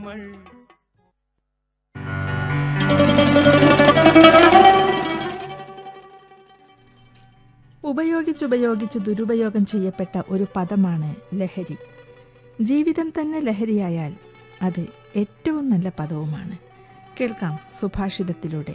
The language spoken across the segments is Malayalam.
ഉപയോഗിച്ചുപയോഗിച്ച് ദുരുപയോഗം ചെയ്യപ്പെട്ട ഒരു പദമാണ് ലഹരി ജീവിതം തന്നെ ലഹരിയായാൽ അത് ഏറ്റവും നല്ല പദവുമാണ് കേൾക്കാം സുഭാഷിതത്തിലൂടെ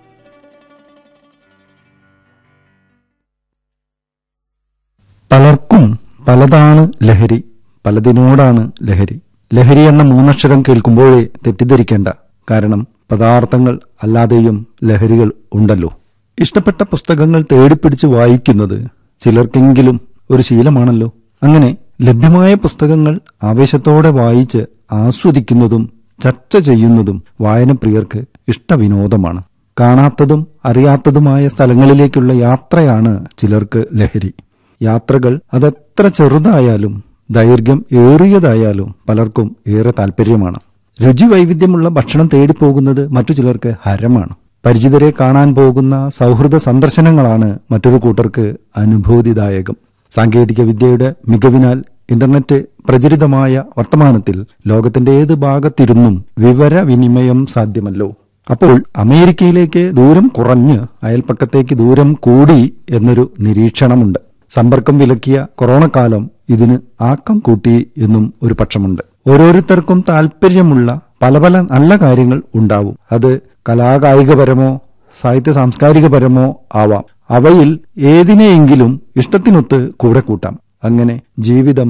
പലർക്കും പലതാണ് ലഹരി പലതിനോടാണ് ലഹരി ലഹരി എന്ന മൂന്നക്ഷരം കേൾക്കുമ്പോഴേ തെറ്റിദ്ധരിക്കേണ്ട കാരണം പദാർത്ഥങ്ങൾ അല്ലാതെയും ലഹരികൾ ഉണ്ടല്ലോ ഇഷ്ടപ്പെട്ട പുസ്തകങ്ങൾ തേടിപ്പിടിച്ച് വായിക്കുന്നത് ചിലർക്കെങ്കിലും ഒരു ശീലമാണല്ലോ അങ്ങനെ ലഭ്യമായ പുസ്തകങ്ങൾ ആവേശത്തോടെ വായിച്ച് ആസ്വദിക്കുന്നതും ചർച്ച ചെയ്യുന്നതും വായനപ്രിയർക്ക് ഇഷ്ടവിനോദമാണ് കാണാത്തതും അറിയാത്തതുമായ സ്ഥലങ്ങളിലേക്കുള്ള യാത്രയാണ് ചിലർക്ക് ലഹരി യാത്രകൾ അതെത്ര ചെറുതായാലും ദൈർഘ്യം ഏറിയതായാലും പലർക്കും ഏറെ താല്പര്യമാണ് രുചി വൈവിധ്യമുള്ള ഭക്ഷണം തേടിപ്പോകുന്നത് മറ്റു ചിലർക്ക് ഹരമാണ് പരിചിതരെ കാണാൻ പോകുന്ന സൗഹൃദ സന്ദർശനങ്ങളാണ് മറ്റൊരു കൂട്ടർക്ക് അനുഭൂതിദായകം സാങ്കേതിക വിദ്യയുടെ മികവിനാൽ ഇന്റർനെറ്റ് പ്രചരിതമായ വർത്തമാനത്തിൽ ലോകത്തിന്റെ ഏത് ഭാഗത്തിരുന്നും വിവരവിനിമയം സാധ്യമല്ലോ അപ്പോൾ അമേരിക്കയിലേക്ക് ദൂരം കുറഞ്ഞ് അയൽപ്പക്കത്തേക്ക് ദൂരം കൂടി എന്നൊരു നിരീക്ഷണമുണ്ട് സമ്പർക്കം വിലക്കിയ കൊറോണ കാലം ഇതിന് ആക്കം കൂട്ടി എന്നും ഒരു പക്ഷമുണ്ട് ഓരോരുത്തർക്കും താല്പര്യമുള്ള പല പല നല്ല കാര്യങ്ങൾ ഉണ്ടാവും അത് കലാകായികപരമോ സാഹിത്യ സാംസ്കാരികപരമോ ആവാം അവയിൽ ഏതിനെയെങ്കിലും ഇഷ്ടത്തിനൊത്ത് കൂടെ കൂട്ടാം അങ്ങനെ ജീവിതം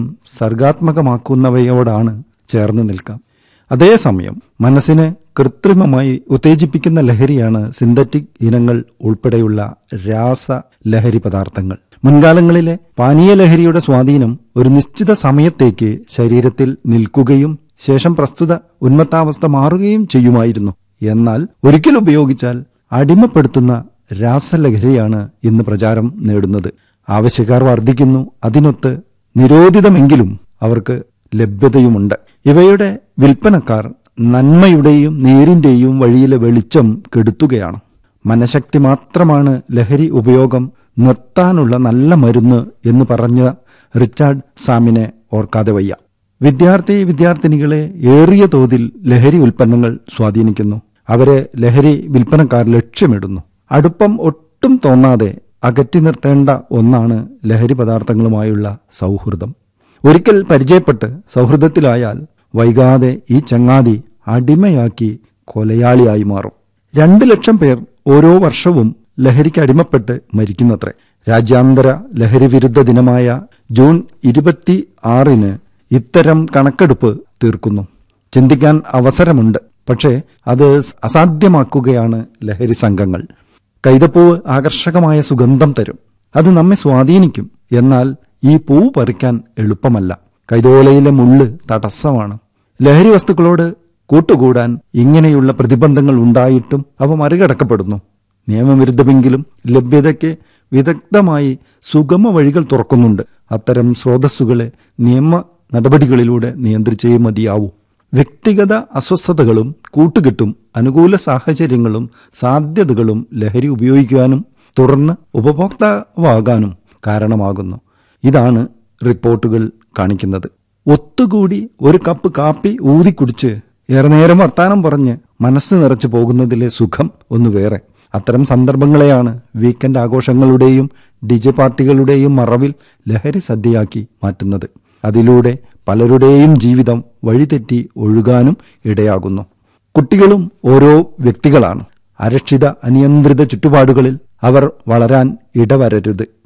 സർഗാത്മകമാക്കുന്നവയോടാണ് ചേർന്ന് നിൽക്കാം അതേസമയം മനസ്സിനെ കൃത്രിമമായി ഉത്തേജിപ്പിക്കുന്ന ലഹരിയാണ് സിന്തറ്റിക് ഇനങ്ങൾ ഉൾപ്പെടെയുള്ള രാസ ലഹരി പദാർത്ഥങ്ങൾ മുൻകാലങ്ങളിലെ പാനീയ ലഹരിയുടെ സ്വാധീനം ഒരു നിശ്ചിത സമയത്തേക്ക് ശരീരത്തിൽ നിൽക്കുകയും ശേഷം പ്രസ്തുത ഉന്മത്താവസ്ഥ മാറുകയും ചെയ്യുമായിരുന്നു എന്നാൽ ഒരിക്കൽ ഉപയോഗിച്ചാൽ അടിമപ്പെടുത്തുന്ന രാസലഹരിയാണ് ഇന്ന് പ്രചാരം നേടുന്നത് ആവശ്യക്കാർ വർദ്ധിക്കുന്നു അതിനൊത്ത് നിരോധിതമെങ്കിലും അവർക്ക് ലഭ്യതയുമുണ്ട് ഇവയുടെ വിൽപ്പനക്കാർ നന്മയുടെയും നേരിന്റെയും വഴിയിലെ വെളിച്ചം കെടുത്തുകയാണ് മനഃശക്തി മാത്രമാണ് ലഹരി ഉപയോഗം നിർത്താനുള്ള നല്ല മരുന്ന് എന്ന് പറഞ്ഞ റിച്ചാർഡ് സാമിനെ ഓർക്കാതെ വയ്യ വിദ്യാർത്ഥി വിദ്യാർത്ഥിനികളെ ഏറിയ തോതിൽ ലഹരി ഉൽപ്പന്നങ്ങൾ സ്വാധീനിക്കുന്നു അവരെ ലഹരി വിൽപ്പനക്കാർ ലക്ഷ്യമിടുന്നു അടുപ്പം ഒട്ടും തോന്നാതെ അകറ്റി നിർത്തേണ്ട ഒന്നാണ് ലഹരി പദാർത്ഥങ്ങളുമായുള്ള സൗഹൃദം ഒരിക്കൽ പരിചയപ്പെട്ട് സൗഹൃദത്തിലായാൽ വൈകാതെ ഈ ചങ്ങാതി അടിമയാക്കി കൊലയാളിയായി മാറും രണ്ട് ലക്ഷം പേർ ഓരോ വർഷവും ലഹരിക്ക് അടിമപ്പെട്ട് മരിക്കുന്നത്രേ രാജ്യാന്തര ലഹരി വിരുദ്ധ ദിനമായ ജൂൺ ഇരുപത്തി ആറിന് ഇത്തരം കണക്കെടുപ്പ് തീർക്കുന്നു ചിന്തിക്കാൻ അവസരമുണ്ട് പക്ഷേ അത് അസാധ്യമാക്കുകയാണ് ലഹരി സംഘങ്ങൾ കൈതപ്പൂവ് ആകർഷകമായ സുഗന്ധം തരും അത് നമ്മെ സ്വാധീനിക്കും എന്നാൽ ഈ പൂവ് പറിക്കാൻ എളുപ്പമല്ല കൈതോലയിലെ മുള്ള് തടസ്സമാണ് ലഹരി വസ്തുക്കളോട് കൂട്ടുകൂടാൻ ഇങ്ങനെയുള്ള പ്രതിബന്ധങ്ങൾ ഉണ്ടായിട്ടും അവ മറികടക്കപ്പെടുന്നു നിയമവിരുദ്ധമെങ്കിലും ലഭ്യതയ്ക്ക് വിദഗ്ധമായി സുഗമ വഴികൾ തുറക്കുന്നുണ്ട് അത്തരം സ്രോതസ്സുകളെ നിയമ നടപടികളിലൂടെ നിയന്ത്രിച്ചേ മതിയാവൂ വ്യക്തിഗത അസ്വസ്ഥതകളും കൂട്ടുകെട്ടും അനുകൂല സാഹചര്യങ്ങളും സാധ്യതകളും ലഹരി ഉപയോഗിക്കുവാനും തുടർന്ന് ഉപഭോക്താവാകാനും കാരണമാകുന്നു ഇതാണ് റിപ്പോർട്ടുകൾ കാണിക്കുന്നത് ഒത്തുകൂടി ഒരു കപ്പ് കാപ്പി ഊതിക്കുടിച്ച് ഏറെ നേരം വർത്താനം പറഞ്ഞ് മനസ്സ് നിറച്ചു പോകുന്നതിലെ സുഖം ഒന്ന് വേറെ അത്തരം സന്ദർഭങ്ങളെയാണ് വീക്കെൻഡ് ആഘോഷങ്ങളുടെയും ഡിജെ പാർട്ടികളുടെയും മറവിൽ ലഹരി സദ്യയാക്കി മാറ്റുന്നത് അതിലൂടെ പലരുടെയും ജീവിതം വഴിതെറ്റി ഒഴുകാനും ഇടയാകുന്നു കുട്ടികളും ഓരോ വ്യക്തികളാണ് അരക്ഷിത അനിയന്ത്രിത ചുറ്റുപാടുകളിൽ അവർ വളരാൻ ഇടവരരുത്